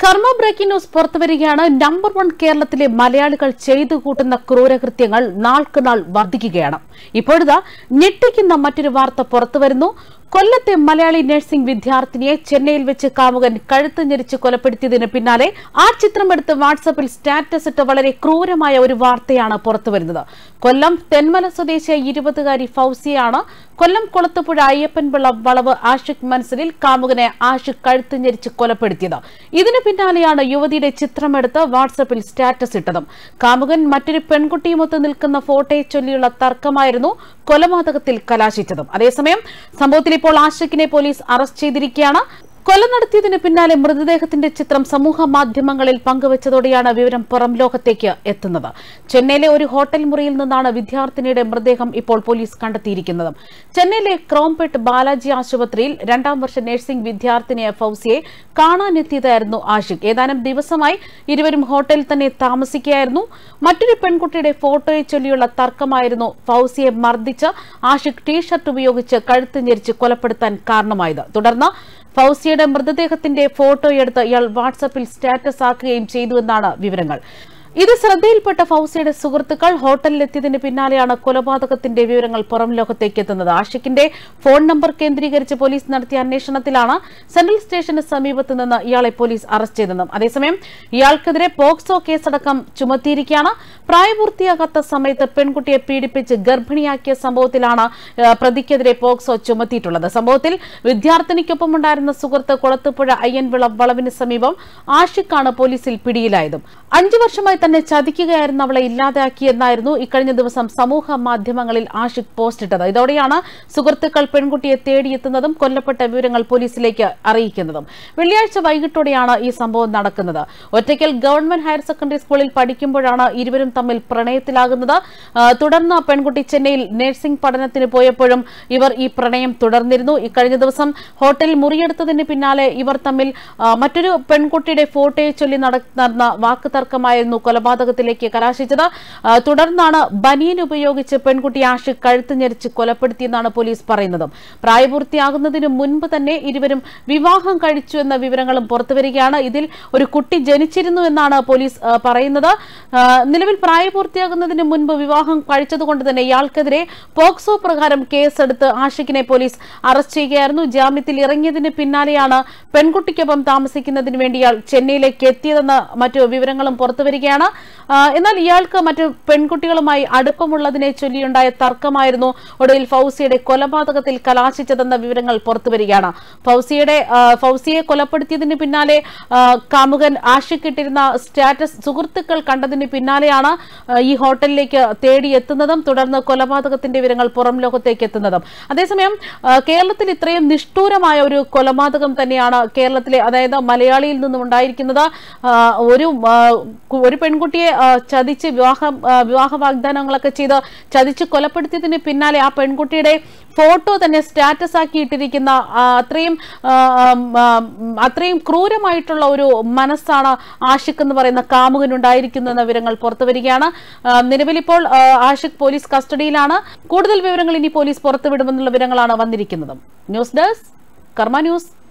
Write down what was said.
കർമ്മ breaking news പുറത്തുവരികയാണ് number one കേരളത്തിലെ മലയാളികൾ ചെയ്തു കൂട്ടുന്ന ക്രൂരകൃത്യങ്ങൾ നാൾക്ക് നാൾ വർദ്ധിക്കുകയാണ് ഇപ്പോഴിതാ ഞെട്ടിക്കുന്ന മറ്റൊരു വാർത്ത പുറത്തുവരുന്നു കൊല്ലത്തെ മലയാളി നഴ്സിംഗ് വിദ്യാർത്ഥിനിയെ ചെന്നൈയിൽ വെച്ച് കാമുകൻ കഴുത്ത് ഞെരിച്ച് കൊലപ്പെടുത്തിയതിന് പിന്നാലെ ആ ചിത്രമെടുത്ത് വാട്സപ്പിൽ സ്റ്റാറ്റസ് ഇട്ട വളരെ ക്രൂരമായ ഒരു വാർത്തയാണ് പുറത്തുവരുന്നത് കൊല്ലം തെന്മല സ്വദേശിയായ ഇരുപതുകാരി ഫൌസിയാണ് കൊല്ലം കൊളത്തുപുഴ അയ്യപ്പൻപിള്ള വളവ് ആഷിഖ് മൻസലിൽ കാമുകനെ ആഷിഖ് കഴുത്ത് ഞെരിച്ച് കൊലപ്പെടുത്തിയത് ഇതിനു പിന്നാലെയാണ് യുവതിയുടെ ചിത്രമെടുത്ത് വാട്സപ്പിൽ സ്റ്റാറ്റസ് ഇട്ടതും കാമുകൻ മറ്റൊരു പെൺകുട്ടിയുമൊത്ത് നിൽക്കുന്ന ഫോട്ടോയെ ചൊല്ലിയുള്ള തർക്കമായിരുന്നു കൊലപാതകത്തിൽ കലാശിച്ചതും അതേസമയം സംഭവത്തിൽ ഇപ്പോൾ ആഷിഖിനെ പോലീസ് അറസ്റ്റ് ചെയ്തിരിക്കുകയാണ് കൊല നടത്തിയതിന് പിന്നാലെ മൃതദേഹത്തിന്റെ ചിത്രം സമൂഹ മാധ്യമങ്ങളിൽ പങ്കുവച്ചതോടെയാണ് വിവരം പുറം ലോകത്തേക്ക് എത്തുന്നത് ചെന്നൈയിലെ ഒരു ഹോട്ടൽ മുറിയിൽ നിന്നാണ് വിദ്യാർത്ഥിനിയുടെ മൃതദേഹം ഇപ്പോൾ പോലീസ് കണ്ടെത്തിയിരിക്കുന്നത് ചെന്നൈയിലെ ക്രോംപെട്ട് ബാലാജി ആശുപത്രിയിൽ രണ്ടാം വർഷ നഴ്സിംഗ് വിദ്യാർത്ഥിനിയായ ഫൌസിയെ കാണാനെത്തിയതായിരുന്നു ആഷിഖ് ഏതാനും ദിവസമായി ഇരുവരും ഹോട്ടലിൽ തന്നെ താമസിക്കുകയായിരുന്നു മറ്റൊരു പെൺകുട്ടിയുടെ ഫോട്ടോയെ ചൊല്ലിയുള്ള തർക്കമായിരുന്നു ഫൌസിയെ മർദ്ദിച്ച് ആഷിഖ് ടീഷർട്ട് ഉപയോഗിച്ച് കഴുത്ത് ഞെരിച്ച് കൊലപ്പെടുത്താൻ കാരണമായത് തുടർന്ന് ഫൌസിയുടെ മൃതദേഹത്തിന്റെ ഫോട്ടോയെടുത്ത് ഇയാൾ വാട്സപ്പിൽ സ്റ്റാറ്റസ് ആക്കുകയും ചെയ്തുവെന്നാണ് വിവരങ്ങൾ ഇത് ശ്രദ്ധയിൽപ്പെട്ട ഫൌസിയുടെ സുഹൃത്തുക്കൾ ഹോട്ടലിലെത്തിയതിന് പിന്നാലെയാണ് കൊലപാതകത്തിന്റെ വിവരങ്ങൾ പുറം ലോകത്തേക്ക് എത്തുന്നത് ആഷിഖിന്റെ ഫോൺ നമ്പർ കേന്ദ്രീകരിച്ച് പോലീസ് നടത്തിയ അന്വേഷണത്തിലാണ് സെൻട്രൽ സ്റ്റേഷന് സമീപത്ത് നിന്ന് ഇയാളെ പോലീസ് അറസ്റ്റ് ചെയ്തതും അതേസമയം ഇയാൾക്കെതിരെ പോക്സോ കേസടക്കം ചുമത്തിയിരിക്കുകയാണ് പ്രായപൂർത്തിയാകാത്ത സമയത്ത് പെൺകുട്ടിയെ പീഡിപ്പിച്ച് ഗർഭിണിയാക്കിയ സംഭവത്തിലാണ് ഏഹ്, പ്രതിക്കെതിരെ പോക്സോ ചുമത്തിയിട്ടുള്ളത് സംഭവത്തിൽ വിദ്യാർത്ഥിനിക്കൊപ്പം ഉണ്ടായിരുന്ന സുഹൃത്ത് കുളത്തുപുഴ അയ്യൻവിള വളവിന് സമീപം ആഷിഖാണ് പോലീസിൽ പിടിയിലായതും അഞ്ചു വർഷമായി തന്നെ ചതിക്കുകയായിരുന്നു അവളെ ഇല്ലാതാക്കിയെന്നായിരുന്നു ഇക്കഴിഞ്ഞ ദിവസം സമൂഹ മാധ്യമങ്ങളിൽ ആഷിഖ് പോസ്റ്റ് ഇട്ടത് ഇതോടെയാണ് സുഹൃത്തുക്കൾ പെൺകുട്ടിയെ തേടിയെത്തുന്നതും കൊല്ലപ്പെട്ട വിവരങ്ങൾ പോലീസിലേക്ക് അറിയിക്കുന്നതും വെള്ളിയാഴ്ച വൈകിട്ടോടെയാണ് ഈ സംഭവം നടക്കുന്നത് ഒറ്റയ്ക്കൽ ഗവൺമെന്റ് ഹയർ സെക്കൻഡറി സ്കൂളിൽ പഠിക്കുമ്പോഴാണ് ഇരുവരും തമ്മിൽ പ്രണയത്തിലാകുന്നത് ആ, തുടർന്ന് പെൺകുട്ടി ചെന്നൈയിൽ നഴ്സിംഗ് പഠനത്തിന് പോയപ്പോഴും ഇവർ ഈ പ്രണയം തുടർന്നിരുന്നു ഇക്കഴിഞ്ഞ ദിവസം ഹോട്ടലിൽ മുറിയെടുത്തതിന് പിന്നാലെ ഇവർ തമ്മിൽ ആ, മറ്റൊരു പെൺകുട്ടിയുടെ ഫോട്ടോയെ ചൊല്ലി നട- നടന്ന വാക്ക് തർക്കമായിരുന്നു കൊലപാതകത്തിലേക്ക് കലാശിച്ചത് ആ, തുടർന്നാണ് ബനിയൻ ഉപയോഗിച്ച് പെൺകുട്ടി ആഷിഖ് കഴുത്ത് ഞെരിച്ച് കൊലപ്പെടുത്തിയെന്നാണ് പോലീസ് പറയുന്നത് പ്രായപൂർത്തിയാകുന്നതിന് മുൻപ് തന്നെ ഇരുവരും വിവാഹം കഴിച്ചു എന്ന വിവരങ്ങളും പുറത്തുവരികയാണ് ഇതിൽ ഒരു കുട്ടി ജനിച്ചിരുന്നു എന്നാണ് പോലീസ് ആ, പറയുന്നത് ആ, നിലവിൽ പ്രായപൂർത്തിയാകുന്നതിന് മുൻപ് വിവാഹം കഴിച്ചതുകൊണ്ട് തന്നെ ഇയാൾക്കെതിരെ പോക്സോ പ്രകാരം കേസെടുത്ത് ആഷിഖിനെ പോലീസ് അറസ്റ്റ് ചെയ്യുകയായിരുന്നു ജാമ്യത്തിൽ ഇറങ്ങിയതിന് പിന്നാലെയാണ് പെൺകുട്ടിക്കൊപ്പം താമസിക്കുന്നതിന് വേണ്ടി ഇയാൾ ചെന്നൈയിലേക്ക് എത്തിയതെന്ന മറ്റു വിവരങ്ങളും പുറത്തുവരികയാണ് ആ, എന്നാൽ ഇയാൾക്ക് മറ്റു പെൺകുട്ടികളുമായി അടുപ്പമുള്ളതിനെ ചൊല്ലിയുണ്ടായ തർക്കമായിരുന്നു ഒടുവിൽ ഫൗസിയുടെ കൊലപാതകത്തിൽ കലാശിച്ചതെന്ന വിവരങ്ങൾ പുറത്തുവരികയാണ് ഫൗസിയുടെ ആ, ഫൗസിയെ കൊലപ്പെടുത്തിയതിന് പിന്നാലെ ആ, കാമുകൻ ആഷിഖ് ഇട്ടിരുന്ന സ്റ്റാറ്റസ് സുഹൃത്തുക്കൾ കണ്ടതിന് പിന്നാലെയാണ് ആ, ഈ ഹോട്ടലിലേക്ക് തേടിയെത്തുന്നതും തുടർന്ന് കൊലപാതകത്തിന്റെ വിവരങ്ങൾ പുറം ലോകത്തേക്ക് എത്തുന്നതും അതേസമയം ആ, കേരളത്തിൽ ഇത്രയും നിഷ്ഠൂരമായ ഒരു കൊലപാതകം തന്നെയാണ് കേരളത്തിലെ അതായത് മലയാളിയിൽ നിന്നും ഉണ്ടായിരിക്കുന്നത് ആ, ഒരു ആ, കു- ഒരു പെൺകുട്ടിയെ ആ, ചതിച്ച് വിവാഹം ആ, വിവാഹ വാഗ്ദാനങ്ങളൊക്കെ ചെയ്ത് ചതിച്ച് കൊലപ്പെടുത്തിയതിന് പിന്നാലെ ആ പെൺകുട്ടിയുടെ ഫോട്ടോ തന്നെ സ്റ്റാറ്റസ് ആക്കി ഇട്ടിരിക്കുന്ന ആ, അത്രയും ആ, ആ, അത്രയും ക്രൂരമായിട്ടുള്ള ഒരു മനസ്സാണ് ആഷിഖ് എന്ന് പറയുന്ന കാമുകനുണ്ടായിരിക്കുന്നതെന്ന വിവരങ്ങൾ പുറത്തുവരികയാണ് ആ, നിലവിലിപ്പോൾ ആ, ആഷിഖ് പോലീസ് കസ്റ്റഡിയിലാണ് കൂടുതൽ വിവരങ്ങൾ ഇനി പോലീസ് പുറത്തുവിടുമെന്നുള്ള വിവരങ്ങളാണ് വന്നിരിക്കുന്നത് ന്യൂസ് ഡെസ്ക് കർമ്മ ന്യൂസ്